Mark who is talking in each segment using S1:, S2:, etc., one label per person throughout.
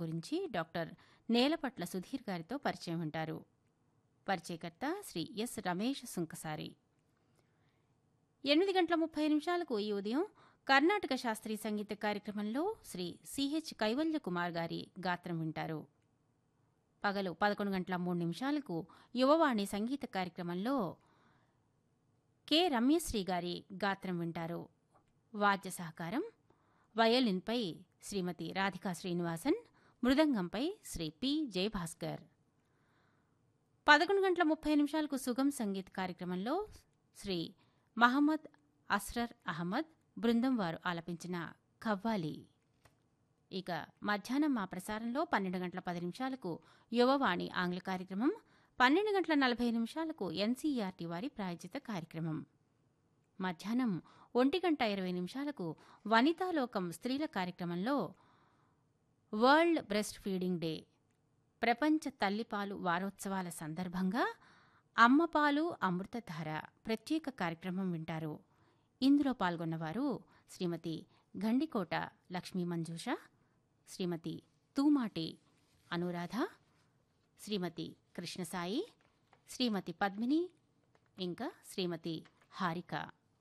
S1: గురించి డాక్టర్ నేలపట్ల సుధీర్ గారితో పరిచయం వింటారు పరిచయకర్త శ్రీ ఎస్ రమేష్ సుంకసారి ఎనిమిది గంటల ముప్పై నిమిషాలకు ఈ ఉదయం కర్ణాటక శాస్త్రీయ సంగీత కార్యక్రమంలో శ్రీ సిహెచ్ కైవల్య కుమార్ గారి గాత్రం వింటారు పగలు పదకొండు గంటల మూడు నిమిషాలకు యువవాణి సంగీత కార్యక్రమంలో కె రమ్యశ్రీ గారి గాత్రం వింటారు వాద్య సహకారం వయలిన్పై శ్రీమతి రాధికా శ్రీనివాసన్ మృదంగంపై శ్రీ పి జయభాస్కర్ పదకొండు గంటల ముప్పై నిమిషాలకు సుగం సంగీత్ కార్యక్రమంలో శ్రీ మహమ్మద్ అస్రర్ అహ్మద్ బృందం వారు ఆలపించిన కవ్వాలి ఇక మధ్యాహ్నం మా ప్రసారంలో పన్నెండు గంటల పది నిమిషాలకు యువవాణి ఆంగ్ల కార్యక్రమం పన్నెండు గంటల నలభై నిమిషాలకు ఎన్సీఈఆర్టీ వారి ప్రాయోజిత కార్యక్రమం మధ్యాహ్నం ఒంటి గంట ఇరవై నిమిషాలకు వనితాలోకం స్త్రీల కార్యక్రమంలో వరల్డ్ బ్రెస్ట్ ఫీడింగ్ డే ప్రపంచ తల్లిపాలు వారోత్సవాల సందర్భంగా అమ్మపాలు అమృతధార ప్రత్యేక కార్యక్రమం వింటారు ఇందులో పాల్గొన్నవారు శ్రీమతి గండికోట లక్ష్మీ మంజూష శ్రీమతి తూమాటి అనురాధ శ్రీమతి కృష్ణసాయి శ్రీమతి పద్మిని ఇంకా శ్రీమతి హారిక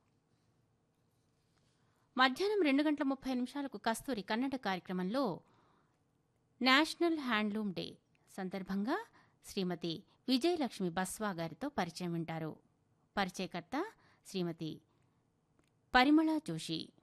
S1: మధ్యాహ్నం రెండు గంటల ముప్పై నిమిషాలకు కస్తూరి కన్నడ కార్యక్రమంలో నేషనల్ హ్యాండ్లూమ్ డే సందర్భంగా శ్రీమతి విజయలక్ష్మి బస్వా గారితో పరిచయం వింటారు పరిచయకర్త శ్రీమతి పరిమళ జోషి